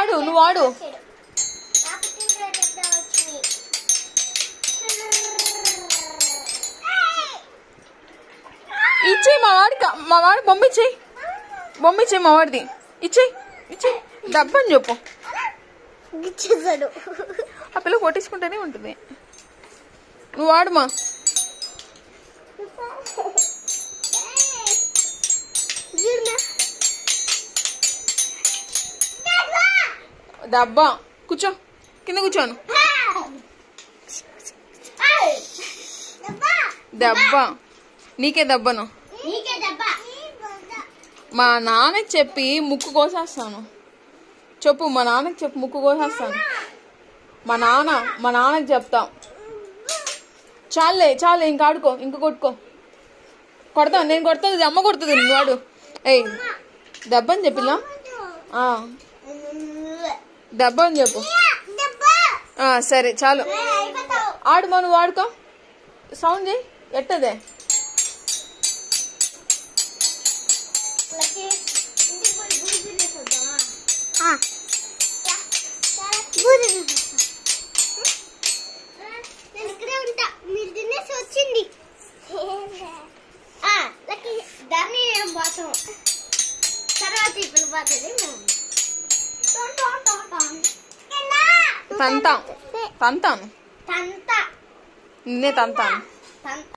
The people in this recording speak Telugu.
ఆడు నువ్వు ఆడు నా పుట్టినరోజు ఎప్పుడో వచ్చింది ఇచ్చేయి మా వాడికి మా వాడికి బొమ్మ ఇచ్చేయి బొమ్మ ఇచ్చేయి మా వాడిది ఇచ్చేయి ఇచ్చేయి డబ్బని చెప్పు గిచ్చేసాడు ఆ పిల్ల కొట్టించుకుంటూనే ఉంటుంది నువ్వు ఆడుమా డబ్బా కూర్చో కింద కూర్చోను దెబ్బ నీకే దెబ్బను నీకే దెబ్బ మా నాన్నకి చెప్పి ముక్కు కోసేస్తాను చెప్పు మా నాన్నకి చెప్పు ముక్కు కోసేస్తాను మా నాన్న మా నాన్నకి చెప్తాం చాలే చాలే ఇంక ఆడుకో ఇంక కొట్టుకో కొడతాను నేను కొడుతుంది అమ్మ కొడుతుంది నువ్వు వాడు ఏయ్ దెబ్బ అని చెప్పిలా ఆ, దెబ్బ అని చెప్పు దెబ్బ ఆ, సరే చాలు అయిపోతావు ఆడు మా నువ్వు ఆడుకో సౌండ్ చేయి ఎట్టదే లక్కీ ఇంటికి పోయి బూజు తినేసొద్దామా బూజు నేను ఇక్కడే ఉంటా మీరు తినేసి వచ్చింది ఆ, లక్కీ దాన్ని ఏం పోతాం తర్వాత ఇప్పుడు పోతుంది మేము టోన్ టోన్ టోన్ టోన్. ఎలా? తంతాం తంతాను తంత నిన్నే తంతాను తంత